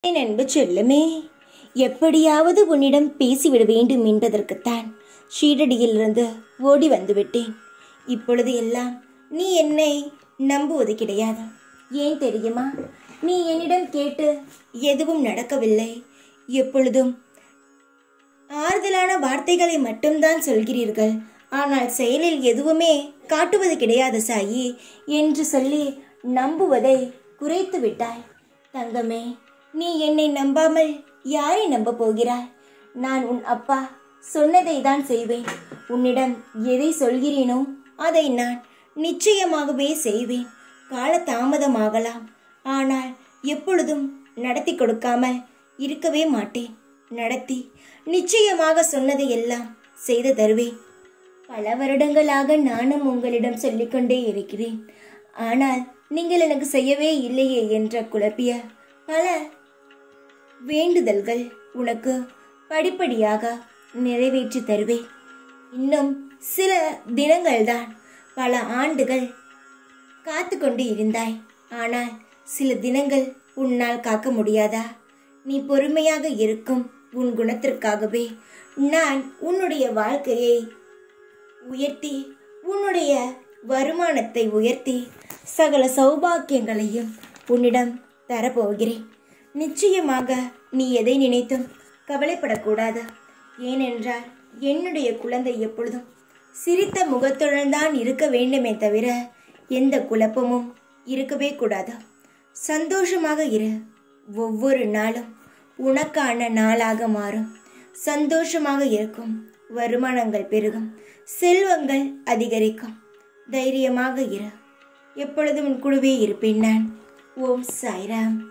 என் அன்பு செல்லமே எப்படியாவது உன்னிடம் பேசிவிட வேண்டும் என்பதற்குத்தான் ஷீரடியிலிருந்து ஓடி வந்துவிட்டேன் இப்பொழுது எல்லாம் நீ என்னை நம்புவது கிடையாது ஏன் தெரியுமா நீ என்னிடம் கேட்டு எதுவும் நடக்கவில்லை எப்பொழுதும் ஆறுதலான வார்த்தைகளை மட்டும்தான் சொல்கிறீர்கள் ஆனால் செயலில் எதுவுமே காட்டுவது கிடையாது சாயி என்று சொல்லி நம்புவதை குறைத்து விட்டாய் தங்கமே நீ என்னை நம்பாமல் யாரை நம்ப போகிறாய் நான் உன் அப்பா சொன்னதை தான் செய்வேன் உன்னிடம் எதை சொல்கிறேனோ அதை நான் நிச்சயமாகவே செய்வேன் கால தாமதமாகலாம் ஆனால் எப்பொழுதும் நடத்தி கொடுக்காமல் இருக்கவே மாட்டேன் நடத்தி நிச்சயமாக சொன்னதை எல்லாம் செய்து தருவேன் பல வருடங்களாக நானும் உங்களிடம் சொல்லிக்கொண்டே இருக்கிறேன் ஆனால் நீங்கள் எனக்கு செய்யவே இல்லையே என்ற குழப்பிய பல வேண்டுதல்கள் உனக்கு படிப்படியாக நிறைவேற்றி தருவேன் இன்னும் சில தினங்கள்தான் பல ஆண்டுகள் காத்து கொண்டு இருந்தாய் ஆனால் சில தினங்கள் உன்னால் காக்க முடியாதா நீ பொறுமையாக இருக்கும் உன் குணத்திற்காகவே நான் உன்னுடைய வாழ்க்கையை உயர்த்தி உன்னுடைய வருமானத்தை உயர்த்தி சகல சௌபாக்கியங்களையும் உன்னிடம் தரப்போகிறேன் நிச்சயமாக நீ எதை நினைத்தும் கவலைப்படக்கூடாது ஏனென்றால் என்னுடைய குழந்தை எப்பொழுதும் சிரித்த முகத்துடன் தான் இருக்க வேண்டுமே தவிர எந்த குழப்பமும் இருக்கவே கூடாது சந்தோஷமாக இரு ஒவ்வொரு நாளும் உனக்கான நாளாக மாறும் சந்தோஷமாக இருக்கும் வருமானங்கள் பெருகும் செல்வங்கள் அதிகரிக்கும் தைரியமாக இரு எப்பொழுதும் உன் குழுவே இருப்பேன் நான் ஓம் சாய்ராம்